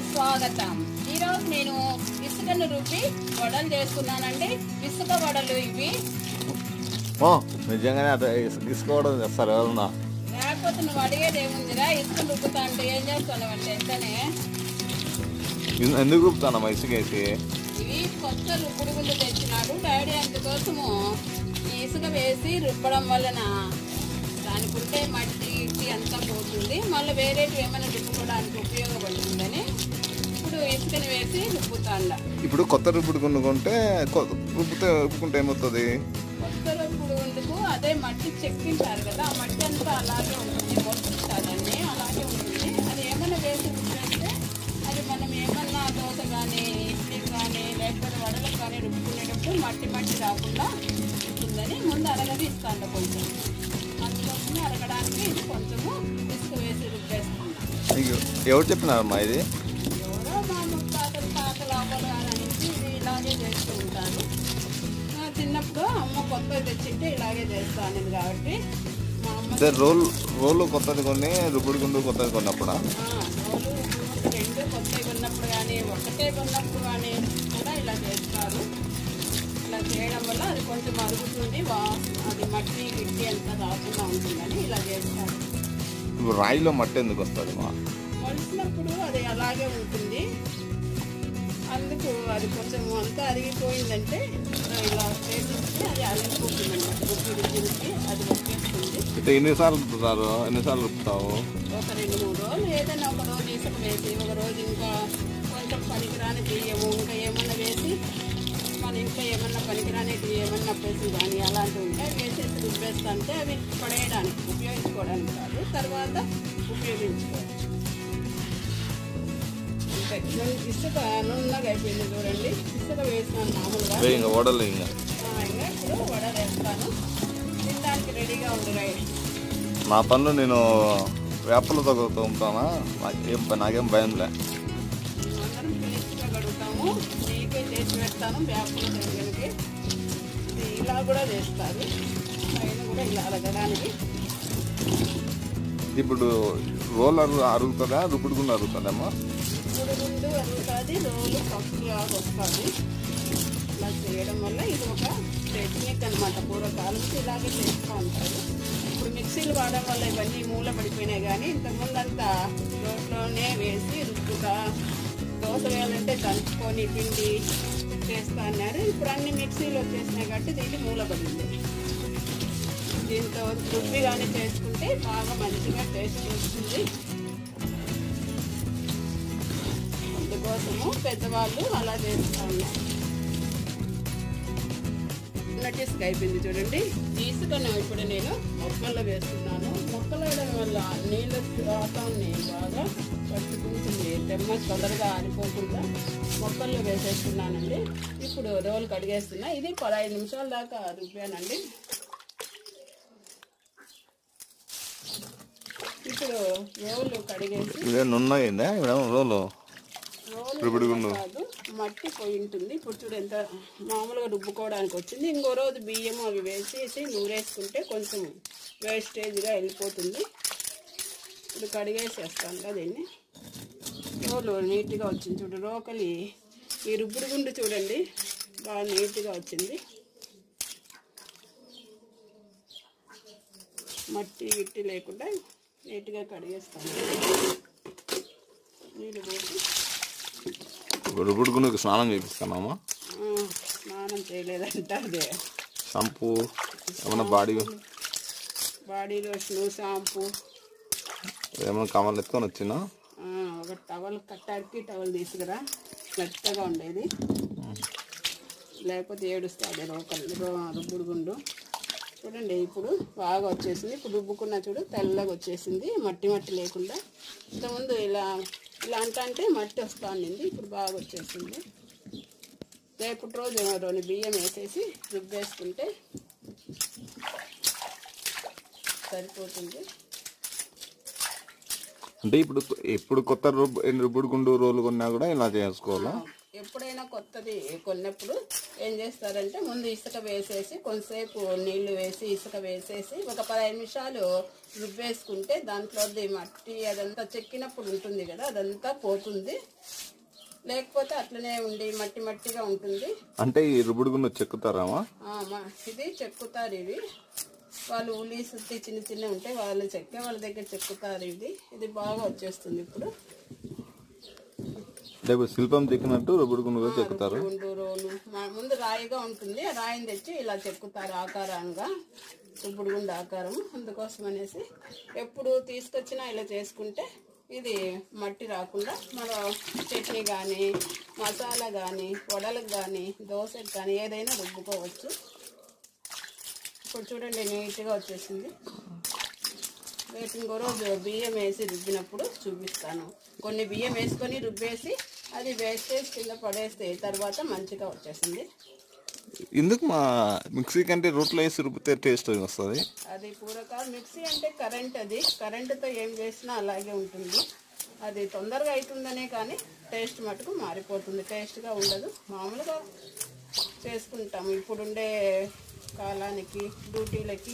స్వాగతం ఈరోజు నేను ఇసుకను రుబ్బి వడలు చేసుకున్నానండి ఇసుక వడలు ఇవి ఓ నిజంగానే అదే ఇసు- ఇసుకోవడం చేస్తారు ఎవరన్నా లేకపోతే నువ్వు అడిగేది ఏముందిరా ఇసుక రుబ్బుతా అంటే ఏం చేస్తున్నావు అంటే వెంటనే ఎన్- ఎందుకు రూపుతానమ్మా ఇసుకేసి ఇవి కొత్త రుబ్బుడు గుళ్ళు తెచ్చినాడు డాడీ అందుకోసము ఈ ఇసుక వేసి రుబ్బడం వలన దానికి ఉంటే మట్టి గిట్టి అంతా పోతుంది మళ్ళీ వేరేటివి ఏమైనా రుబ్బుకోవడానికి ఉపయోగపడుతుందని ఇప్పుడు ఇసుకని వేసి రుబ్బుతాండ ఇప్పుడు కొత్త రుబ్బుడు కొనుక్కుంటే కొ- రుబ్బుతే రుబ్బుకుంటే ఏమవుతుంది కొత్త రుబ్బుడు వండుకు అదే మట్టి చెక్కింటారు కదా ఆ మట్టి అంతా అలాగే ఉంటుంది మొలిపిస్తారని అలాగే ఉంటుంది అది ఏమైనా వేసి రుబ్బేస్తే అది మనం ఏమన్నా దోశ కానీ ఇడ్లీ కానీ లేకపోతే వడలకు కానీ రుబ్బుకునేటప్పుడు మట్టి మట్టి రాకుండా ఉంటుందని ముందు అరగదీస్తాండ కొంచెం అందుకోసమే అరగడానికి ఇది కొంచెము ఇసుక వేసి రుబ్బేస్తాం నీకు ఎవరు చెప్పినారమ్మా ఇది ఎవరో మా ముత్తాతలు తాతలు అవ్వలు అని అనేసి ఇది ఇలాగే చేస్తూ ఉంటారు ఆ, చిన్నప్పుడు అమ్మ కొత్తది తెచ్చింటే ఇలాగే చేస్తాను కాబట్టి మా అమ్మ అదే రోల్ రోలు కొత్తది కొన్ని రుబ్బుడు గుండు కొత్తది కొన్నప్పుడా ఆ, రోలు ఇప్పుడు రెండు కొత్తవి కొన్నప్పుడు కానీ ఒకటే కొన్నప్పుడు కానీ కూడా ఇలా చేస్తారు ఇలా చేయడం వల్ల అది కొంచెం అరుగుతుంది వా అది మట్టి గిట్టి అంతా రాకుండా ఉంటుందని ఇలా చేస్తారు ఇప్పుడు రాయిలో మట్టి ఎందుకు వస్తుంది మా మొలిసినప్పుడు అది అలాగే ఉంటుంది అందుకు అది కొంచెం అంతా అరిగిపోయిందంటే ఇలా చేసిస్తే అది అరిగిపోతుంది అన్నమాట రుబ్బి రుబ్బి రుబ్బి అది వచ్చేస్తుంది అయితే ఎన్నిసార్లు రుబ్బుతారు ఎన్నిసార్లు రుబ్బుతావు ఒక రెండు మూడు రోజులు ఏదైనా ఒక రోజు ఇసుక వేసి ఒక రోజు ఇంకా కొంచెం పనికిరాని బియ్యము ఇంకా ఏమన్నా వేసి మన ఇంట్లో ఏమన్నా పనికిరానివి ఏమన్నా పేసి కానీ అలాంటివి ఉంటే అవి వేసేసి రుబ్బేస్తా అంటే అవి పడేయడానికి ఉపయోగించుకోవడానికి కాదు తర్వాత ఉపయోగించుకోవచ్చు అంతే నేను ఇసుక నున్నగా అయిపోయింది చూడండి ఇసుక వేసినాను మామూలుగా అవే ఇంకా ఓడలు ఇంకా ఆ, ఇంకా ఇప్పుడు వడ వేస్తాను తినడానికి రెడీగా ఉంది రైట్ నా పనులు నేను వేపలతో తోముతానా నాకేం నాకేం భయంలే అందరం పేస్ట్గా కడుగుతాము నీకే చేసి పెడతాను వేపల దగ్గరికి ఇది ఇలా కూడా చేస్తారు పైన కూడా ఇలా అరగడానికి ఇప్పుడు రోల్ అరు అరుగుతుందా రుబ్బుడు గుండు అరుగుతుందమ్మా ఇప్పుడు ముందు అరుగుతుంది రోలు పప్పుగా వస్తుంది ఇలా చేయడం వల్ల ఇది ఒక టెక్నిక్ అనమాట పూర్వకాలం ఇలాగే చేస్తూ ఉంటారు ఇప్పుడు మిక్సీలు వాడడం వల్ల ఇవన్నీ మూల పడిపోయినాయి కానీ ఇంతకుముందు అంతా రోట్లోనే వేసి రుబ్బుతా దోశ వేయాలంటే దంచుకొని పిండి చేస్తా అన్నారు ఇప్పుడు అన్ని మిక్సీలు వచ్చేసినాయి కాబట్టి దీన్ని మూలపడింది దీంతో రుబ్బి కానీ చేసుకుంటే బాగా మంచిగా టేస్ట్ వస్తుంది అందుకోసము పెద్దవాళ్ళు అలా చేస్తూ ఉన్నారు నట్ ఇసుక అయిపోయింది చూడండి ఈ ఇసుకను ఇప్పుడు నేను మొక్కల్లో వేస్తున్నాను మొక్కలు వేయడం వల్ల నీళ్ళు వాతాన్ని బాగా పట్టుకుంటుంది తెమ్మ తొందరగా ఆరిపోకుండా మొక్కల్లో వేసేస్తున్నానండి ఇప్పుడు రోలు కడిగేస్తున్నా ఇది పదహైదు నిమిషాల దాకా రుబ్బానండి ఇప్పుడు రోలు కడిగేసి ఇదే నున్నయిందా ఇవిడేమో రోలు రోలు రుబ్బుడు గుండు. కాదు మట్టి పోయి ఉంటుంది ఇప్పుడు చూడు ఎంత మామూలుగా రుబ్బుకోవడానికి వచ్చింది ఇంకో రోజు బియ్యం అవి వేసేసి నూరేసుకుంటే కొంచెం వేస్టేజ్గా వెళ్ళిపోతుంది ఇప్పుడు కడిగేసేస్తాను కదా దీన్ని రోలు నీట్గా వచ్చింది చూడు రోకలి ఈ రుబ్బుడు గుండు చూడండి బాగా నీట్గా వచ్చింది మట్టి గిట్టి లేకుండా నీట్గా కడిగేస్తాను నీళ్ళు పోసి ఇప్పుడు రుబ్బుడు గుండుకి స్నానం చేపిస్తానమ్మా ఆ, స్నానం చేయలేదంట అదే షాంపూ ఏమన్నా బాడీ బాడీ లోషన్ షాంపూ ఏమైనా కమలు ఎత్తుకొని వచ్చినా ఆ, ఒక టవల్ కట్టాడికి టవల్ తీసుకురా మెత్తగా ఉండేది లేకపోతే ఏడుస్తుంది రోకల్ రో- రుబ్బుడు గుండు చూడండి ఇప్పుడు బాగా వచ్చేసింది ఇప్పుడు రుబ్బుకున్న చూడు తెల్లగా వచ్చేసింది మట్టి మట్టి లేకుండా ఇంతకుముందు ఇలా ఇలా అంట అంటే మట్టి వస్తూ ఉండింది ఇప్పుడు బాగా వచ్చేసింది రేపటి రోజు రెండు బియ్యం వేసేసి రుబ్బేసుకుంటే సరిపోతుంది అంటే ఇప్పుడు ఇప్పుడు కొత్త రుబ్బు రుబ్బుడు గుండు రోలు కొన్నా కూడా ఇలా చేసుకోవాలా ఎప్పుడైనా కొత్తది కొన్నప్పుడు ఏం చేస్తారంటే ముందు ఇసుక వేసేసి కొంతసేపు నీళ్లు వేసి ఇసుక వేసేసి ఒక పదహైదు నిమిషాలు రుబ్బేసుకుంటే దాంట్లోది మట్టి అదంతా చెక్కినప్పుడు ఉంటుంది కదా అదంతా పోతుంది లేకపోతే అట్లనే ఉండి మట్టి మట్టిగా ఉంటుంది అంటే ఈ రుబ్బుడు గుండు చెక్కుతారామా ఆ, మా- ఇది చెక్కుతారు ఇవి వాళ్ళు ఉలి సుత్తి చిన్న చిన్న ఉంటే వాళ్ళు చెక్కే వాళ్ళ దగ్గర చెక్కుతారు ఇది ఇది బాగా వచ్చేస్తుంది ఇప్పుడు అంటే ఇప్పుడు శిల్పం చెక్కినట్టు రుబ్బుడు గుండు కూడా చెక్కుతారు గుండు రోలు మా- ముందు రాయిగా ఉంటుంది ఆ రాయిని తెచ్చి ఇలా చెక్కుతారు ఆకారంగా ఇప్పుడు గుండు ఆకారం అందుకోసం అనేసి ఎప్పుడు తీసుకొచ్చినా ఇలా చేసుకుంటే ఇది మట్టి రాకుండా మన చట్నీ కానీ మసాలా కానీ వడలకు కానీ దోశకు కానీ ఏదైనా రుబ్బుకోవచ్చు ఇప్పుడు చూడండి నీట్గా వచ్చేసింది రేపు ఇంకో రోజు బియ్యం వేసి రుబ్బినప్పుడు చూపిస్తాను కొన్ని బియ్యం వేసుకొని రుబ్బేసి అది వేస్టేజ్ కింద పడేస్తే తర్వాత మంచిగా వచ్చేసింది ఎందుకు మా మిక్సీ కంటే రోట్లో వేసి రుబ్బితే టేస్ట్ వస్తుంది అది పూరక మిక్సీ అంటే కరెంట్ అది కరెంటుతో ఏం చేసినా అలాగే ఉంటుంది అది తొందరగా అవుతుందనే కానీ టేస్ట్ మటుకు మారిపోతుంది టేస్ట్గా ఉండదు మామూలుగా చేసుకుంటాము ఇప్పుడుండే కాలానికి డ్యూటీలకి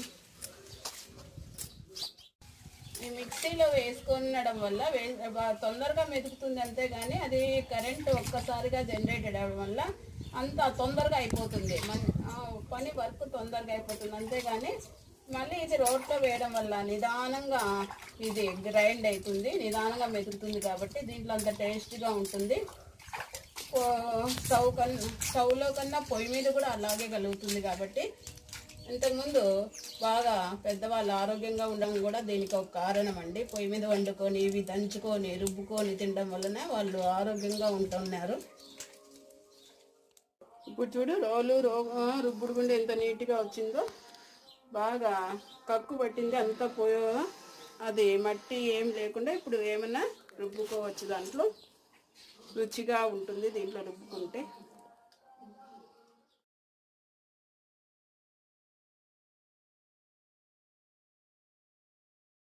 ఈ మిక్సీలో వేసుకొనడం వల్ల వే- బా- తొందరగా మెదుకుతుంది అంతేగాని అది కరెంట్ ఒక్కసారిగా జనరేట్ అవ్వడం వల్ల అంత తొందరగా అయిపోతుంది మన ఆ, పని వర్క్ తొందరగా అయిపోతుంది అంతేగాని మళ్ళీ ఇది రోట్లో వేయడం వల్ల నిదానంగా ఇది గ్రైండ్ అవుతుంది నిదానంగా మెదుకుతుంది కాబట్టి దీంట్లో అంత టేస్ట్గా ఉంటుంది ఓ- స్టవ్ కన్నా స్టవ్లో కన్నా పొయ్యి మీద కూడా అలాగే కలుగుతుంది కాబట్టి ఇంతకుముందు బాగా పెద్దవాళ్ళు ఆరోగ్యంగా ఉండడం కూడా దీనికి ఒక కారణం అండి పొయ్యి మీద వండుకొని ఇవి దంచుకొని రుబ్బుకొని తినడం వల్లనే వాళ్ళు ఆరోగ్యంగా ఉంటున్నారు ఇప్పుడు చూడు రోలు రో ఆ, రుబ్బుడు గుండె ఎంత నీట్గా వచ్చిందో బాగా కక్కు పట్టింది అంతా పోయో అది మట్టి ఏం లేకుండా ఇప్పుడు ఏమన్నా రుబ్బుకోవచ్చు దాంట్లో రుచిగా ఉంటుంది దీంట్లో రుబ్బుకుంటే